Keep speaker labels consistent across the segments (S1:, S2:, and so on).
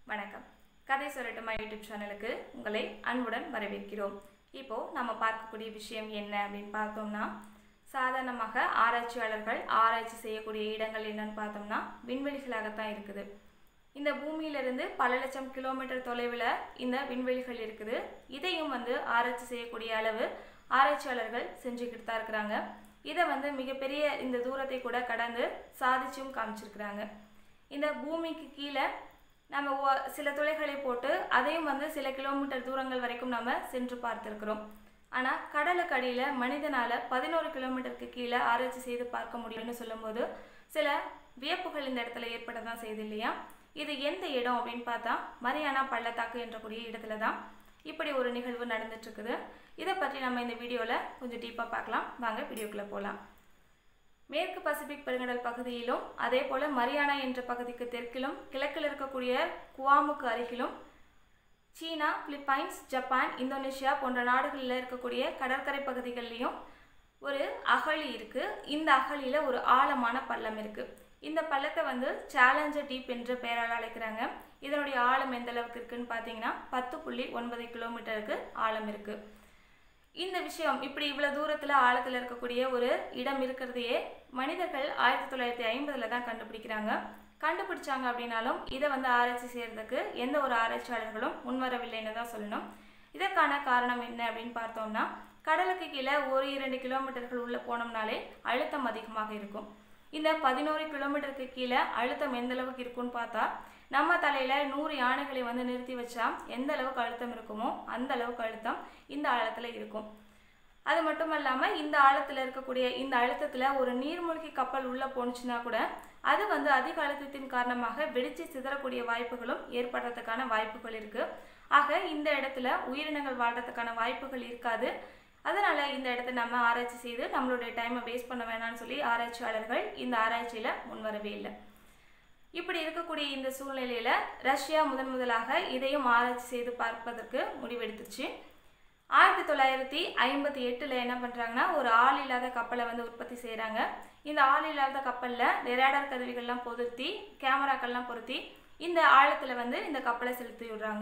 S1: வணக்கம் கதை சொல்லட்டுமா யூடியூப் சேனலுக்கு உங்களை அன்புடன் வரவேற்கிறோம் இப்போ நம்ம பார்க்கக்கூடிய விஷயம் என்ன அப்படின்னு பார்த்தோம்னா சாதாரணமாக ஆராய்ச்சியாளர்கள் ஆராய்ச்சி செய்யக்கூடிய இடங்கள் என்னன்னு பார்த்தோம்னா விண்வெளிகளாகத்தான் இருக்குது இந்த பூமியிலிருந்து பல லட்சம் கிலோமீட்டர் தொலைவில் இந்த விண்வெளிகள் இருக்குது இதையும் வந்து ஆராய்ச்சி செய்யக்கூடிய அளவு ஆராய்ச்சியாளர்கள் செஞ்சுக்கிட்டு தான் இருக்கிறாங்க இதை வந்து மிகப்பெரிய இந்த தூரத்தை கூட கடந்து சாதிச்சும் காமிச்சிருக்கிறாங்க இந்த பூமிக்கு கீழே நம்ம ஒ- சில துளைகளை போட்டு அதையும் வந்து சில கிலோமீட்டர் தூரங்கள் வரைக்கும் நம்ம சென்று பார்த்துருக்குறோம் ஆனால் கடலுக்கு அடியில் மனிதனால் பதினோரு கிலோமீட்டருக்கு கீழே ஆராய்ச்சி செய்து பார்க்க முடியும்னு சொல்லும்போது சில வியப்புகள் இந்த இடத்துல ஏற்பட தான் செய்யுது இல்லையா இது எந்த இடம் அப்படின்னு பார்த்தா மரியானா பள்ளத்தாக்கு என்றக்கூடிய இடத்துல தான் இப்படி ஒரு நிகழ்வு நடந்துட்டு இருக்குது இதை பற்றி நம்ம இந்த வீடியோவில் கொஞ்சம் டீப்பாக பார்க்கலாம் வாங்க வீடியோக்குள்ளே போகலாம் மேற்கு பசிபிக் பெருங்கடல் பகுதியிலும் அதே போல மரியானா என்ற பகுதிக்கு தெற்கிலும் கிழக்கில் இருக்கக்கூடிய குவாமுக்கு அருகிலும் சீனா பிலிப்பைன்ஸ் ஜப்பான் இந்தோனேஷியா போன்ற நாடுகளில் இருக்கக்கூடிய கடற்கரை பகுதிகள்லையும் ஒரு அகழி இருக்கு இந்த அகழியில ஒரு ஆழமான பள்ளம் இருக்கு இந்த பள்ளத்தை வந்து சேலஞ்சர் டீப் என்ற பெயரால் அழைக்கிறாங்க இதனுடைய ஆழம் எந்த அளவுக்கு இருக்குன்னு பார்த்தீங்கன்னா பத்து புள்ளி ஒன்பது கிலோமீட்டருக்கு ஆழம் இருக்கு இந்த விஷயம் இப்படி இவ்வளவு தூரத்துல ஆழத்துல இருக்கக்கூடிய ஒரு இடம் இருக்கிறதையே மனிதர்கள் ஆயிரத்தி தொள்ளாயிரத்தி ஐம்பதுல தான் கண்டுபிடிக்கிறாங்க கண்டுபிடிச்சாங்க அப்படின்னாலும் இதை வந்து ஆராய்ச்சி செய்யறதுக்கு எந்த ஒரு ஆராய்ச்சியாளர்களும் முன்வரவில்லைன்னு தான் சொல்லணும் இதற்கான காரணம் என்ன அப்படின்னு பார்த்தோம்னா கடலுக்கு கீழே ஒரு இரண்டு கிலோமீட்டர்கள் உள்ள போனோம்னாலே அழுத்தம் அதிகமாக இருக்கும் இந்த பதினோரு கிலோமீட்டருக்கு கீழே அழுத்தம் எந்த அளவுக்கு இருக்கும்னு பார்த்தா நம்ம தலையில நூறு யானைகளை வந்து நிறுத்தி வச்சா எந்த அளவுக்கு அழுத்தம் இருக்குமோ அந்த அளவுக்கு அழுத்தம் இந்த ஆழத்துல இருக்கும் அது மட்டும் இல்லாமல் இந்த ஆழத்தில் இருக்கக்கூடிய இந்த அழுத்தத்தில் ஒரு நீர்மூழ்கி கப்பல் உள்ளே போணுச்சுன்னா கூட அது வந்து அதிக அழுத்தத்தின் காரணமாக வெடிச்சு சிதறக்கூடிய வாய்ப்புகளும் ஏற்படுறதுக்கான வாய்ப்புகள் இருக்கு ஆக இந்த இடத்துல உயிரினங்கள் வாழ்றதுக்கான வாய்ப்புகள் இருக்காது அதனால இந்த இடத்த நம்ம ஆராய்ச்சி செய்து நம்மளுடைய டைமை வேஸ்ட் பண்ண வேணாம்னு சொல்லி ஆராய்ச்சியாளர்கள் இந்த ஆராய்ச்சியில முன்வரவே இல்லை இப்படி இருக்கக்கூடிய இந்த சூழ்நிலையில ரஷ்யா முதன் முதலாக இதையும் ஆராய்ச்சி செய்து பார்ப்பதற்கு முடிவெடுத்துச்சு ஆயிரத்தி தொள்ளாயிரத்தி ஐம்பத்தி எட்டில் என்ன பண்ணுறாங்கன்னா ஒரு ஆள் இல்லாத கப்பலை வந்து உற்பத்தி செய்கிறாங்க இந்த ஆள் இல்லாத கப்பலில் ரேடார் கருவிகள்லாம் பொருத்தி கேமராக்கள்லாம் பொருத்தி இந்த ஆழத்தில் வந்து இந்த கப்பலை செலுத்தி விடுறாங்க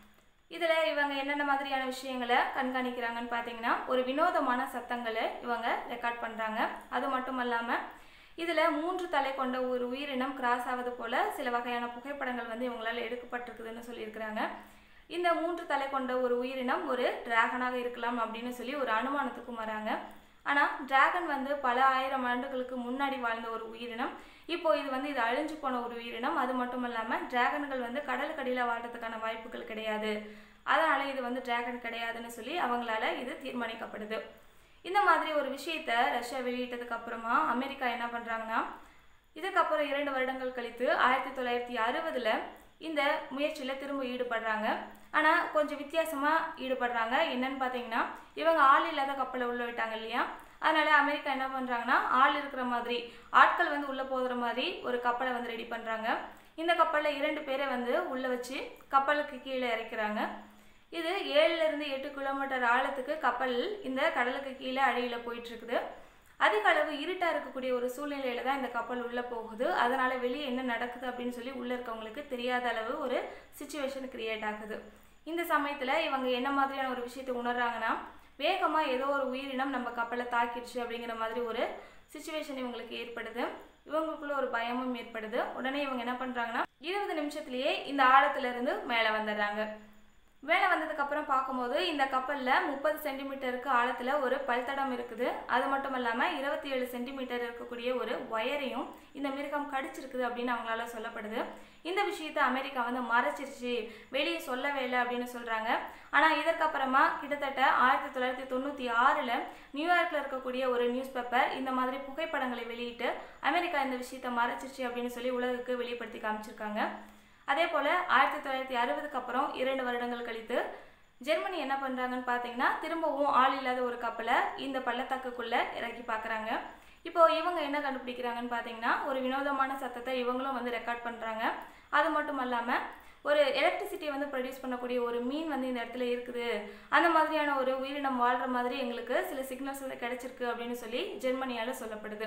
S1: இதில் இவங்க என்னென்ன மாதிரியான விஷயங்களை கண்காணிக்கிறாங்கன்னு பார்த்தீங்கன்னா ஒரு வினோதமான சத்தங்களை இவங்க ரெக்கார்ட் பண்ணுறாங்க அது மட்டும் இல்லாமல் இதில் மூன்று தலை கொண்ட ஒரு உயிரினம் கிராஸ் ஆவது போல சில வகையான புகைப்படங்கள் வந்து இவங்களால் எடுக்கப்பட்டிருக்குதுன்னு சொல்லியிருக்கிறாங்க இந்த மூன்று தலை கொண்ட ஒரு உயிரினம் ஒரு டிராகனாக இருக்கலாம் அப்படின்னு சொல்லி ஒரு அனுமானத்துக்கும் வராங்க ஆனால் டிராகன் வந்து பல ஆயிரம் ஆண்டுகளுக்கு முன்னாடி வாழ்ந்த ஒரு உயிரினம் இப்போ இது வந்து இது அழிஞ்சு போன ஒரு உயிரினம் அது மட்டும் இல்லாமல் டிராகன்கள் வந்து கடலுக்கடியில் வாழ்றதுக்கான வாய்ப்புகள் கிடையாது அதனால இது வந்து டிராகன் கிடையாதுன்னு சொல்லி அவங்களால இது தீர்மானிக்கப்படுது இந்த மாதிரி ஒரு விஷயத்த ரஷ்யா வெளியிட்டதுக்கு அப்புறமா அமெரிக்கா என்ன பண்றாங்கன்னா இதுக்கப்புறம் இரண்டு வருடங்கள் கழித்து ஆயிரத்தி தொள்ளாயிரத்தி அறுபதுல இந்த முயற்சியில திரும்ப ஈடுபடுறாங்க ஆனா கொஞ்சம் வித்தியாசமா ஈடுபடுறாங்க என்னன்னு பாத்தீங்கன்னா இவங்க ஆள் இல்லாத கப்பலை உள்ள விட்டாங்க இல்லையா அதனால அமெரிக்கா என்ன பண்றாங்கன்னா ஆள் இருக்கிற மாதிரி ஆட்கள் வந்து உள்ள போகிற மாதிரி ஒரு கப்பலை வந்து ரெடி பண்றாங்க இந்த கப்பல்ல இரண்டு பேரை வந்து உள்ள வச்சு கப்பலுக்கு கீழே இறக்கிறாங்க இது ஏழுல இருந்து எட்டு கிலோமீட்டர் ஆழத்துக்கு கப்பல் இந்த கடலுக்கு கீழே அடியில போயிட்டு இருக்குது அதிக அளவு இருட்டா இருக்கக்கூடிய ஒரு சூழ்நிலையில தான் இந்த கப்பல் உள்ள போகுது அதனால வெளியே என்ன நடக்குது அப்படின்னு சொல்லி உள்ள இருக்கவங்களுக்கு தெரியாத அளவு ஒரு சுச்சுவேஷன் கிரியேட் ஆகுது இந்த சமயத்துல இவங்க என்ன மாதிரியான ஒரு விஷயத்தை உணர்றாங்கன்னா வேகமா ஏதோ ஒரு உயிரினம் நம்ம கப்பலை தாக்கிடுச்சு அப்படிங்கிற மாதிரி ஒரு சுச்சுவேஷன் இவங்களுக்கு ஏற்படுது இவங்களுக்குள்ள ஒரு பயமும் ஏற்படுது உடனே இவங்க என்ன பண்றாங்கன்னா இருபது நிமிஷத்துலயே இந்த ஆழத்துல இருந்து மேலே வந்துடுறாங்க மேலே வந்ததுக்கு அப்புறம் பார்க்கும்போது இந்த கப்பலில் முப்பது சென்டிமீட்டருக்கு ஆழத்தில் ஒரு பல்தடம் இருக்குது அது மட்டும் இல்லாமல் இருபத்தி ஏழு சென்டிமீட்டர் இருக்கக்கூடிய ஒரு ஒயரையும் இந்த மிருகம் கடிச்சிருக்குது அப்படின்னு அவங்களால சொல்லப்படுது இந்த விஷயத்தை அமெரிக்கா வந்து மறைச்சிருச்சு வெளியே சொல்லவே இல்லை அப்படின்னு சொல்கிறாங்க ஆனால் இதற்கப்புறமா கிட்டத்தட்ட ஆயிரத்தி தொள்ளாயிரத்தி தொண்ணூற்றி ஆறில் நியூயார்க்கில் இருக்கக்கூடிய ஒரு நியூஸ் பேப்பர் இந்த மாதிரி புகைப்படங்களை வெளியிட்டு அமெரிக்கா இந்த விஷயத்தை மறைச்சிருச்சு அப்படின்னு சொல்லி உலகுக்கு வெளிப்படுத்தி காமிச்சிருக்காங்க அதே போல் ஆயிரத்தி தொள்ளாயிரத்தி அறுபதுக்கு அப்புறம் இரண்டு வருடங்கள் கழித்து ஜெர்மனி என்ன பண்ணுறாங்கன்னு பார்த்தீங்கன்னா திரும்பவும் ஆள் இல்லாத ஒரு கப்பலை இந்த பள்ளத்தாக்குக்குள்ளே இறக்கி பார்க்குறாங்க இப்போ இவங்க என்ன கண்டுபிடிக்கிறாங்கன்னு பார்த்தீங்கன்னா ஒரு வினோதமான சத்தத்தை இவங்களும் வந்து ரெக்கார்ட் பண்ணுறாங்க அது மட்டும் இல்லாமல் ஒரு எலக்ட்ரிசிட்டியை வந்து ப்ரொடியூஸ் பண்ணக்கூடிய ஒரு மீன் வந்து இந்த இடத்துல இருக்குது அந்த மாதிரியான ஒரு உயிரினம் வாழ்கிற மாதிரி எங்களுக்கு சில சிக்னல்ஸ் வந்து கிடைச்சிருக்கு அப்படின்னு சொல்லி ஜெர்மனியால் சொல்லப்படுது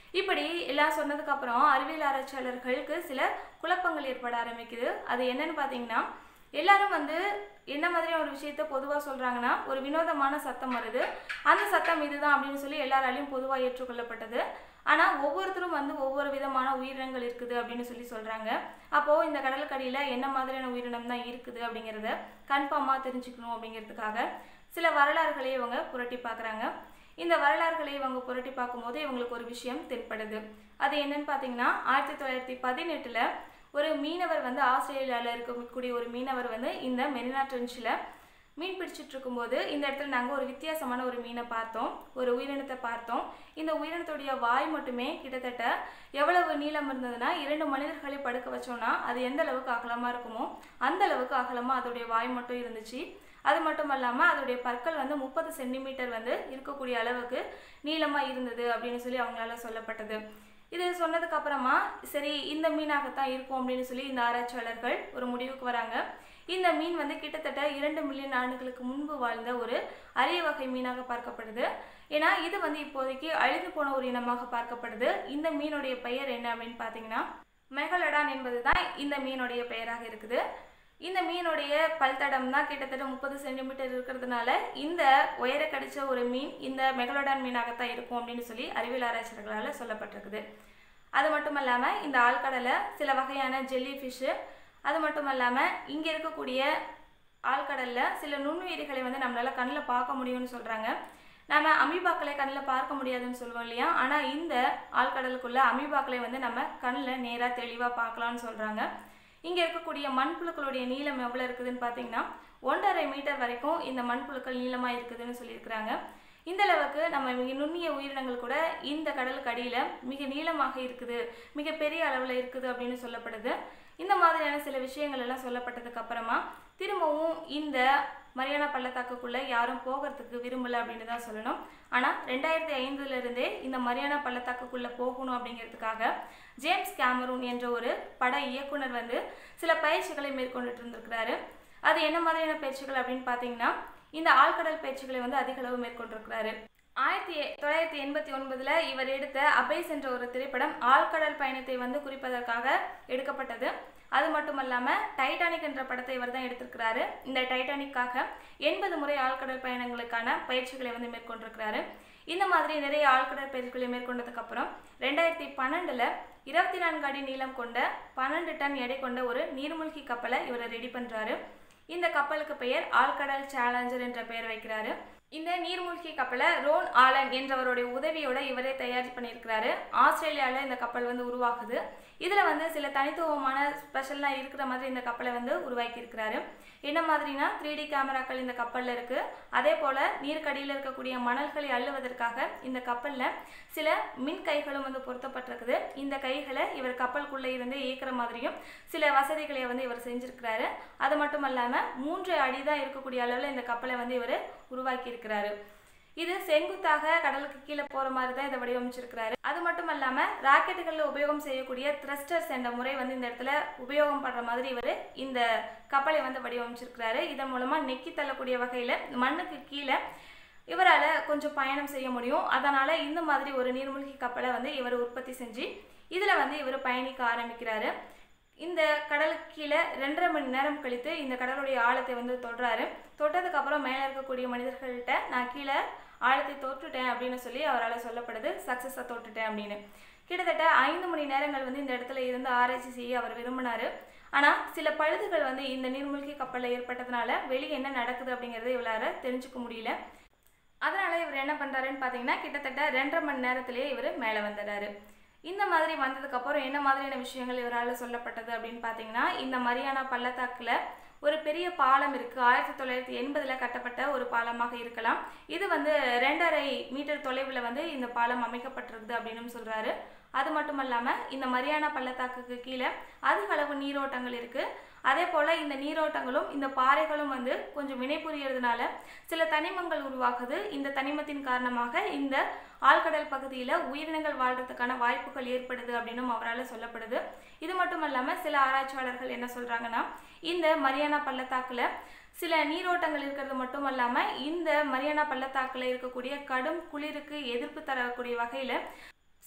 S1: இப்படி எல்லாம் சொன்னதுக்கு அப்புறம் அறிவியல் ஆராய்ச்சியாளர்களுக்கு சில குழப்பங்கள் ஏற்பட ஆரம்பிக்குது அது என்னன்னு பார்த்தீங்கன்னா எல்லாரும் வந்து என்ன மாதிரியான ஒரு விஷயத்த பொதுவாக சொல்கிறாங்கன்னா ஒரு வினோதமான சத்தம் வருது அந்த சத்தம் இதுதான் அப்படின்னு சொல்லி எல்லாராலையும் பொதுவாக ஏற்றுக்கொள்ளப்பட்டது ஆனால் ஒவ்வொருத்தரும் வந்து ஒவ்வொரு விதமான உயிரினங்கள் இருக்குது அப்படின்னு சொல்லி சொல்கிறாங்க அப்போது இந்த கடலுக்கடியில் என்ன மாதிரியான உயிரினம் தான் இருக்குது அப்படிங்கிறத கன்ஃபார்மாக தெரிஞ்சுக்கணும் அப்படிங்கிறதுக்காக சில வரலாறுகளை இவங்க புரட்டி பார்க்குறாங்க இந்த வரலாறுகளை இவங்க புரட்டி பார்க்கும்போது இவங்களுக்கு ஒரு விஷயம் தென்படுது அது என்னன்னு பார்த்தீங்கன்னா ஆயிரத்தி தொள்ளாயிரத்தி பதினெட்டில் ஒரு மீனவர் வந்து ஆஸ்திரேலியாவில் இருக்கக்கூடிய ஒரு மீனவர் வந்து இந்த மெரினா ட்ரென்ச்சில் மீன் பிடிச்சிட்டு இருக்கும்போது இந்த இடத்துல நாங்கள் ஒரு வித்தியாசமான ஒரு மீனை பார்த்தோம் ஒரு உயிரினத்தை பார்த்தோம் இந்த உயிரினத்துடைய வாய் மட்டுமே கிட்டத்தட்ட எவ்வளவு நீளம் இருந்ததுன்னா இரண்டு மனிதர்களை படுக்க வச்சோம்னா அது எந்த அளவுக்கு அகலமாக இருக்குமோ அந்த அளவுக்கு அகலமாக அதோடைய வாய் மட்டும் இருந்துச்சு அது மட்டும் இல்லாமல் அதோடைய பற்கள் வந்து முப்பது சென்டிமீட்டர் வந்து இருக்கக்கூடிய அளவுக்கு நீளமாக இருந்தது அப்படின்னு சொல்லி அவங்களால சொல்லப்பட்டது இது சொன்னதுக்கு அப்புறமா சரி இந்த மீனாகத்தான் இருக்கும் அப்படின்னு சொல்லி இந்த ஆராய்ச்சியாளர்கள் ஒரு முடிவுக்கு வராங்க இந்த மீன் வந்து கிட்டத்தட்ட இரண்டு மில்லியன் ஆண்டுகளுக்கு முன்பு வாழ்ந்த ஒரு அரிய வகை மீனாக பார்க்கப்படுது ஏன்னா இது வந்து இப்போதைக்கு அழிந்து போன ஒரு இனமாக பார்க்கப்படுது இந்த மீனுடைய பெயர் என்ன அப்படின்னு பார்த்தீங்கன்னா மெகலடான் என்பது தான் இந்த மீனுடைய பெயராக இருக்குது இந்த மீனுடைய பல்தடம் தான் கிட்டத்தட்ட முப்பது சென்டிமீட்டர் இருக்கிறதுனால இந்த உயர கடிச்ச ஒரு மீன் இந்த மெகலோடான் மீனாகத்தான் இருக்கும் அப்படின்னு சொல்லி அறிவியல் ஆராய்ச்சியாளர்களால் சொல்லப்பட்டிருக்குது அது மட்டும் இல்லாமல் இந்த ஆழ்கடலை சில வகையான ஜெல்லி ஃபிஷ்ஷு அது மட்டும் இல்லாமல் இங்கே இருக்கக்கூடிய ஆழ்கடலில் சில நுண்ணுயிரிகளை வந்து நம்மளால் கண்ணில் பார்க்க முடியும்னு சொல்கிறாங்க நம்ம அமீபாக்களை கண்ணில் பார்க்க முடியாதுன்னு சொல்லுவோம் இல்லையா ஆனால் இந்த ஆழ்கடலுக்குள்ள அமீபாக்களை வந்து நம்ம கண்ணில் நேராக தெளிவாக பார்க்கலாம்னு சொல்கிறாங்க இங்கே இருக்கக்கூடிய மண்புழுக்களுடைய நீளம் எவ்வளோ இருக்குதுன்னு பார்த்தீங்கன்னா ஒன்றரை மீட்டர் வரைக்கும் இந்த மண்புழுக்கள் நீளமாக இருக்குதுன்னு சொல்லியிருக்கிறாங்க இந்த அளவுக்கு நம்ம மிக நுண்ணிய உயிரினங்கள் கூட இந்த கடலுக்கு அடியில் மிக நீளமாக இருக்குது மிக பெரிய அளவில் இருக்குது அப்படின்னு சொல்லப்படுது இந்த மாதிரியான சில விஷயங்கள் எல்லாம் சொல்லப்பட்டதுக்கு அப்புறமா திரும்பவும் இந்த மரியானா பள்ளத்தாக்குக்குள்ளே யாரும் போகிறதுக்கு விரும்பலை அப்படின்னு தான் சொல்லணும் ஆனால் ரெண்டாயிரத்தி ஐந்துல இருந்தே இந்த மரியானா பள்ளத்தாக்குக்குள்ளே போகணும் அப்படிங்கிறதுக்காக ஜேம்ஸ் கேமரூன் என்ற ஒரு பட இயக்குனர் வந்து சில பயிற்சிகளை மேற்கொண்டுட்டு இருந்திருக்கிறாரு அது என்ன மாதிரியான பயிற்சிகள் அப்படின்னு பார்த்தீங்கன்னா இந்த ஆழ்கடல் பயிற்சிகளை வந்து அதிக அளவு மேற்கொண்டிருக்கிறாரு ஆயிரத்தி தொள்ளாயிரத்தி எண்பத்தி ஒன்பதுல இவர் எடுத்த அபேஸ் என்ற ஒரு திரைப்படம் ஆழ்கடல் பயணத்தை வந்து குறிப்பதற்காக எடுக்கப்பட்டது அது மட்டும் இல்லாமல் டைட்டானிக் என்ற படத்தை இவர் தான் எடுத்திருக்கிறாரு இந்த டைட்டானிக்காக எண்பது முறை ஆழ்கடல் பயணங்களுக்கான பயிற்சிகளை வந்து மேற்கொண்டிருக்கிறாரு இந்த மாதிரி நிறைய ஆழ்கடல் பயிற்சிகளை மேற்கொண்டதுக்கு அப்புறம் ரெண்டாயிரத்தி பன்னெண்டுல இருபத்தி நான்கு அடி நீளம் கொண்ட பன்னெண்டு டன் எடை கொண்ட ஒரு நீர்மூழ்கி கப்பலை இவர் ரெடி பண்றாரு இந்த கப்பலுக்கு பெயர் ஆழ்கடல் சேலஞ்சர் என்ற பெயர் வைக்கிறாரு இந்த நீர்மூழ்கி கப்பலை ரோன் ஆலன் என்றவருடைய உதவியோட இவரே தயார் பண்ணியிருக்கிறாரு ஆஸ்திரேலியாவில் இந்த கப்பல் வந்து உருவாகுது இதில் வந்து சில தனித்துவமான ஸ்பெஷல்லாம் இருக்கிற மாதிரி இந்த கப்பலை வந்து உருவாக்கியிருக்கிறாரு என்ன மாதிரினா த்ரீ டி கேமராக்கள் இந்த கப்பலில் இருக்குது அதே போல் நீருக்கடியில் இருக்கக்கூடிய மணல்களை அள்ளுவதற்காக இந்த கப்பலில் சில மின் கைகளும் வந்து பொருத்தப்பட்டிருக்குது இந்த கைகளை இவர் கப்பலுக்குள்ளே இருந்து இயக்கிற மாதிரியும் சில வசதிகளை வந்து இவர் செஞ்சிருக்கிறாரு அது மட்டும் இல்லாமல் மூன்று அடி தான் இருக்கக்கூடிய அளவில் இந்த கப்பலை வந்து இவர் உருவாக்கி இருக்கிறாரு இது செங்குத்தாக கடலுக்கு கீழே போகிற மாதிரி தான் இதை வடிவமைச்சிருக்கிறாரு அது மட்டும் இல்லாமல் ராக்கெட்டுகளில் உபயோகம் செய்யக்கூடிய த்ரஸ்டர்ஸ் என்ற முறை வந்து இந்த இடத்துல உபயோகம் பண்ணுற மாதிரி இவர் இந்த கப்பலை வந்து வடிவமைச்சிருக்கிறாரு இதன் மூலமாக நெக்கி தள்ளக்கூடிய வகையில் மண்ணுக்கு கீழே இவரால் கொஞ்சம் பயணம் செய்ய முடியும் அதனால் இந்த மாதிரி ஒரு நீர்மூழ்கி கப்பலை வந்து இவர் உற்பத்தி செஞ்சு இதில் வந்து இவர் பயணிக்க ஆரம்பிக்கிறாரு இந்த கடலுக்கு கீழே ரெண்டரை மணி நேரம் கழித்து இந்த கடலுடைய ஆழத்தை வந்து தொடுறாரு தொட்டதுக்கு அப்புறம் மேலே இருக்கக்கூடிய மனிதர்கள்ட்ட நான் கீழே ஆழத்தை தொட்டுட்டேன் அப்படின்னு சொல்லி அவரால் சொல்லப்படுது சக்ஸஸாக தொட்டுட்டேன் அப்படின்னு கிட்டத்தட்ட ஐந்து மணி நேரங்கள் வந்து இந்த இடத்துல இருந்து ஆராய்ச்சி செய்ய அவர் விரும்பினார் ஆனால் சில பழுதுகள் வந்து இந்த நீர்மூழ்கி கப்பலில் ஏற்பட்டதுனால வெளியே என்ன நடக்குது அப்படிங்கிறத இவரால் தெரிஞ்சுக்க முடியல அதனால இவர் என்ன பண்ணுறாருன்னு பார்த்தீங்கன்னா கிட்டத்தட்ட ரெண்டரை மணி நேரத்திலேயே இவர் மேலே வந்துடுறாரு இந்த மாதிரி வந்ததுக்கப்புறம் என்ன மாதிரியான விஷயங்கள் இவரால் சொல்லப்பட்டது அப்படின்னு பார்த்தீங்கன்னா இந்த மரியானா பள்ளத்தாக்கில் ஒரு பெரிய பாலம் இருக்குது ஆயிரத்தி தொள்ளாயிரத்தி எண்பதில் கட்டப்பட்ட ஒரு பாலமாக இருக்கலாம் இது வந்து ரெண்டரை மீட்டர் தொலைவில் வந்து இந்த பாலம் அமைக்கப்பட்டிருக்குது அப்படின்னு சொல்கிறாரு அது மட்டும் இல்லாமல் இந்த மரியானா பள்ளத்தாக்குக்கு கீழே அதிக அளவு நீரோட்டங்கள் இருக்குது அதே போல் இந்த நீரோட்டங்களும் இந்த பாறைகளும் வந்து கொஞ்சம் வினைபுரியறதுனால சில தனிமங்கள் உருவாகுது இந்த தனிமத்தின் காரணமாக இந்த ஆழ்கடல் பகுதியில் உயிரினங்கள் வாழ்கிறதுக்கான வாய்ப்புகள் ஏற்படுது அப்படின்னும் அவரால் சொல்லப்படுது இது மட்டும் இல்லாமல் சில ஆராய்ச்சியாளர்கள் என்ன சொல்கிறாங்கன்னா இந்த மரியானா பள்ளத்தாக்கில் சில நீரோட்டங்கள் இருக்கிறது மட்டும் இல்லாமல் இந்த மரியானா பள்ளத்தாக்கில் இருக்கக்கூடிய கடும் குளிருக்கு எதிர்ப்பு தரக்கூடிய வகையில்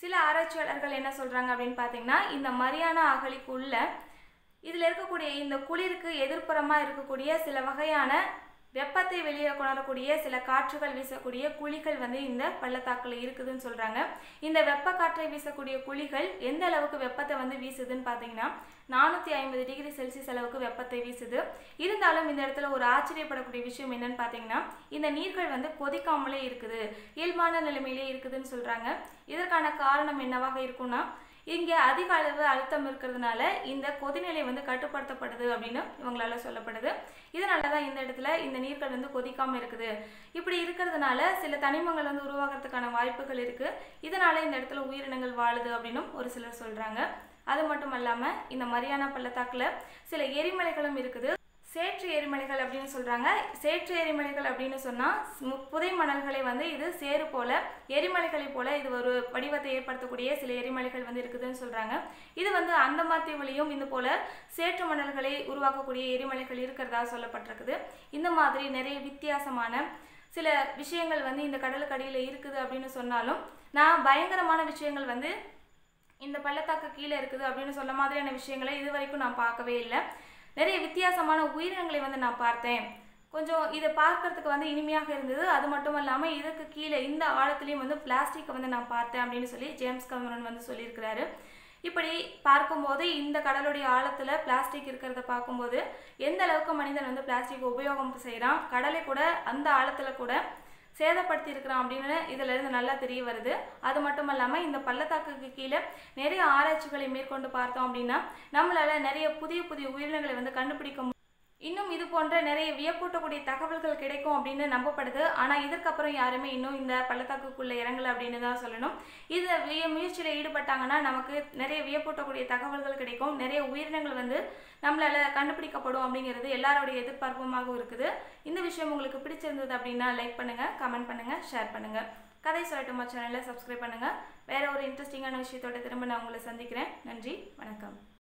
S1: சில ஆராய்ச்சியாளர்கள் என்ன சொல்கிறாங்க அப்படின்னு பார்த்தீங்கன்னா இந்த மரியானா அகழிக்குள்ள இதில் இருக்கக்கூடிய இந்த குளிருக்கு எதிர்ப்புறமாக இருக்கக்கூடிய சில வகையான வெப்பத்தை வெளியே கொணரக்கூடிய சில காற்றுகள் வீசக்கூடிய குழிகள் வந்து இந்த பள்ளத்தாக்கில் இருக்குதுன்னு சொல்கிறாங்க இந்த வெப்ப காற்றை வீசக்கூடிய குழிகள் எந்த அளவுக்கு வெப்பத்தை வந்து வீசுதுன்னு பார்த்தீங்கன்னா நானூற்றி ஐம்பது டிகிரி செல்சியஸ் அளவுக்கு வெப்பத்தை வீசுது இருந்தாலும் இந்த இடத்துல ஒரு ஆச்சரியப்படக்கூடிய விஷயம் என்னன்னு பார்த்தீங்கன்னா இந்த நீர்கள் வந்து கொதிக்காமலே இருக்குது இயல்பான நிலைமையிலே இருக்குதுன்னு சொல்கிறாங்க இதற்கான காரணம் என்னவாக இருக்கும்னா இங்கே அதிக அளவு அழுத்தம் இருக்கிறதுனால இந்த கொதிநிலை வந்து கட்டுப்படுத்தப்படுது அப்படின்னு இவங்களால சொல்லப்படுது இதனால தான் இந்த இடத்துல இந்த நீர்கள் வந்து கொதிக்காமல் இருக்குது இப்படி இருக்கிறதுனால சில தனிமங்கள் வந்து உருவாகிறதுக்கான வாய்ப்புகள் இருக்குது இதனால இந்த இடத்துல உயிரினங்கள் வாழுது அப்படின்னும் ஒரு சிலர் சொல்கிறாங்க அது மட்டும் இல்லாமல் இந்த மரியானா பள்ளத்தாக்கில் சில எரிமலைகளும் இருக்குது சேற்று எரிமலைகள் அப்படின்னு சொல்கிறாங்க சேற்று எரிமலைகள் அப்படின்னு சொன்னால் புதை மணல்களை வந்து இது சேறு போல எரிமலைகளை போல இது ஒரு வடிவத்தை ஏற்படுத்தக்கூடிய சில எரிமலைகள் வந்து இருக்குதுன்னு சொல்கிறாங்க இது வந்து அந்த தீவுலையும் இந்த போல சேற்று மணல்களை உருவாக்கக்கூடிய எரிமலைகள் இருக்கிறதா சொல்லப்பட்டிருக்குது இந்த மாதிரி நிறைய வித்தியாசமான சில விஷயங்கள் வந்து இந்த கடலுக்கு அடியில் இருக்குது அப்படின்னு சொன்னாலும் நான் பயங்கரமான விஷயங்கள் வந்து இந்த பள்ளத்தாக்கு கீழே இருக்குது அப்படின்னு சொல்ல மாதிரியான விஷயங்களை இது வரைக்கும் நான் பார்க்கவே இல்லை நிறைய வித்தியாசமான உயிரினங்களை வந்து நான் பார்த்தேன் கொஞ்சம் இதை பார்க்கறதுக்கு வந்து இனிமையாக இருந்தது அது மட்டும் இல்லாமல் இதுக்கு கீழே இந்த ஆழத்துலேயும் வந்து பிளாஸ்டிக்கை வந்து நான் பார்த்தேன் அப்படின்னு சொல்லி ஜேம்ஸ் கமரன் வந்து சொல்லியிருக்கிறாரு இப்படி பார்க்கும்போது இந்த கடலுடைய ஆழத்தில் பிளாஸ்டிக் இருக்கிறத பார்க்கும்போது எந்த அளவுக்கு மனிதன் வந்து பிளாஸ்டிக் உபயோகம் செய்கிறான் கடலை கூட அந்த ஆழத்தில் கூட சேதப்படுத்தி இருக்கிறான் அப்படின்னு இதுல இருந்து நல்லா தெரிய வருது அது மட்டும் இல்லாமல் இந்த பள்ளத்தாக்குக்கு கீழே நிறைய ஆராய்ச்சிகளை மேற்கொண்டு பார்த்தோம் அப்படின்னா நம்மளால நிறைய புதிய புதிய உயிரினங்களை வந்து கண்டுபிடிக்க இன்னும் இது போன்ற நிறைய வியப்பூட்டக்கூடிய தகவல்கள் கிடைக்கும் அப்படின்னு நம்பப்படுது ஆனால் இதற்கப்புறம் யாருமே இன்னும் இந்த பள்ளத்தாக்குக்குள்ளே இறங்கலை அப்படின்னு தான் சொல்லணும் இது விய முயற்சியில் ஈடுபட்டாங்கன்னா நமக்கு நிறைய வியப்பூட்டக்கூடிய தகவல்கள் கிடைக்கும் நிறைய உயிரினங்கள் வந்து நம்மளால் கண்டுபிடிக்கப்படும் அப்படிங்கிறது எல்லாரோடைய எதிர்பார்ப்புமாகவும் இருக்குது இந்த விஷயம் உங்களுக்கு பிடிச்சிருந்தது அப்படின்னா லைக் பண்ணுங்கள் கமெண்ட் பண்ணுங்கள் ஷேர் பண்ணுங்கள் கதை சொல்லட்டுமா சேனலை சப்ஸ்கிரைப் பண்ணுங்கள் வேறு ஒரு இன்ட்ரெஸ்டிங்கான விஷயத்தோட திரும்ப நான் உங்களை சந்திக்கிறேன் நன்றி வணக்கம்